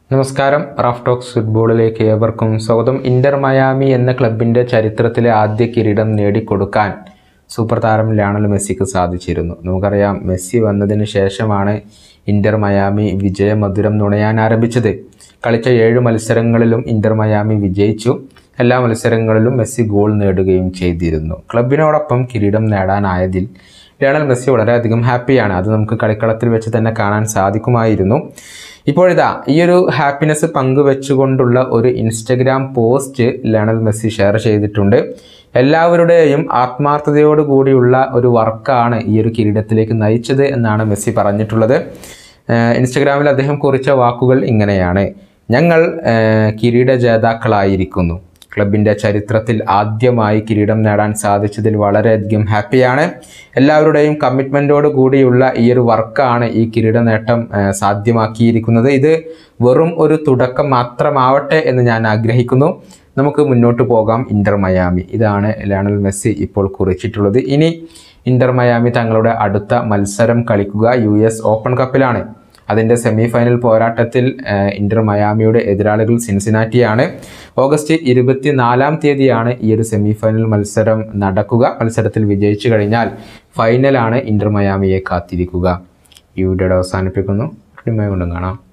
നമസ്കാരം Raf talks ഫുട്ബോളിലേക്ക് ഏവർക്കും സ്വാഗതം ഇന്റർ മയാമി എന്ന ക്ലബിന്റെ ചരിത്രത്തിലെ ആദ്യ കിരീടം നേടിക്കൊടുക്കാൻ സൂപ്പർ താരം ലയണൽ മെസ്സിക്ക് സാധിച്ചിരുന്നു നമുക്കറിയാം മെസ്സി വന്നതിന് ശേഷമാണ് ഇന്റർ മയാമി വിജയമധുരം നുണയാൻ ആരംഭിച്ചത് കളിച്ച ഏഴ് മത്സരങ്ങളിലും ഇന്റർ മയാമി വിജയിച്ചു എല്ലാ മത്സരങ്ങളിലും മെസ്സി ഗോൾ നേടുകയും ചെയ്തിരുന്നു ക്ലബിനോടൊപ്പം കിരീടം നേടാനായതിൽ ലയണൽ മെസ്സി വളരെയധികം ഹാപ്പിയാണ് അത് നമുക്ക് കളിക്കളത്തിൽ വെച്ച് തന്നെ കാണാൻ സാധിക്കുമായിരുന്നു ഇപ്പോഴിതാ ഈ ഒരു ഹാപ്പിനെസ് പങ്കുവെച്ചുകൊണ്ടുള്ള ഒരു Instagram post Lionel Messi share ചെയ്തിട്ടുണ്ട് എല്ലാവരുടെയും ആത്മാർത്ഥതയോട് കൂടിയുള്ള ഒരു വർക്കാണ് ഈ ഒരു കിരീടത്തിലേക്ക് നയിച്ചത് എന്നാണ് മെസ്സി പറഞ്ഞിട്ടുള്ളത് ഏഹ് ഇൻസ്റ്റഗ്രാമിൽ അദ്ദേഹം കുറിച്ച വാക്കുകൾ ഇങ്ങനെയാണ് ഞങ്ങൾ ഏഹ് കിരീട ജേതാക്കളായിരിക്കുന്നു ക്ലബിൻ്റെ ചരിത്രത്തിൽ ആദ്യമായി കിരീടം നേടാൻ സാധിച്ചതിൽ വളരെയധികം ഹാപ്പിയാണ് എല്ലാവരുടെയും കമ്മിറ്റ്മെൻറ്റോട് കൂടിയുള്ള ഈ ഒരു വർക്കാണ് ഈ കിരീട നേട്ടം ഏഹ് സാധ്യമാക്കിയിരിക്കുന്നത് ഇത് വെറും ഒരു തുടക്കം മാത്രമാവട്ടെ എന്ന് ഞാൻ ആഗ്രഹിക്കുന്നു നമുക്ക് മുന്നോട്ട് പോകാം ഇന്റർ മയാമി ഇതാണ് ലയണൽ മെസ്സി ഇപ്പോൾ കുറിച്ചിട്ടുള്ളത് ഇനി ഇന്റർ മയാമി തങ്ങളുടെ അടുത്ത മത്സരം കളിക്കുക യു എസ് ഓപ്പൺ കപ്പിലാണ് അതിൻ്റെ സെമി ഫൈനൽ പോരാട്ടത്തിൽ ഏഹ്, ഇന്റർ മയാമിയുടെ എതിരാളികൾ സിൻസിനാറ്റിയാണ് ഓഗസ്റ്റ് ഇരുപത്തിനാലാം തീയതിയാണ് ഈ ഒരു സെമി ഫൈനൽ മത്സരം നടക്കുക മത്സരത്തിൽ വിജയിച്ചു കഴിഞ്ഞാൽ ഫൈനലാണ് ഇന്റർ മയാമിയെ കാത്തിരിക്കുക ഈ വീഡിയോയുടെ അവസാനിപ്പിക്കുന്നു കൊണ്ടും കാണാം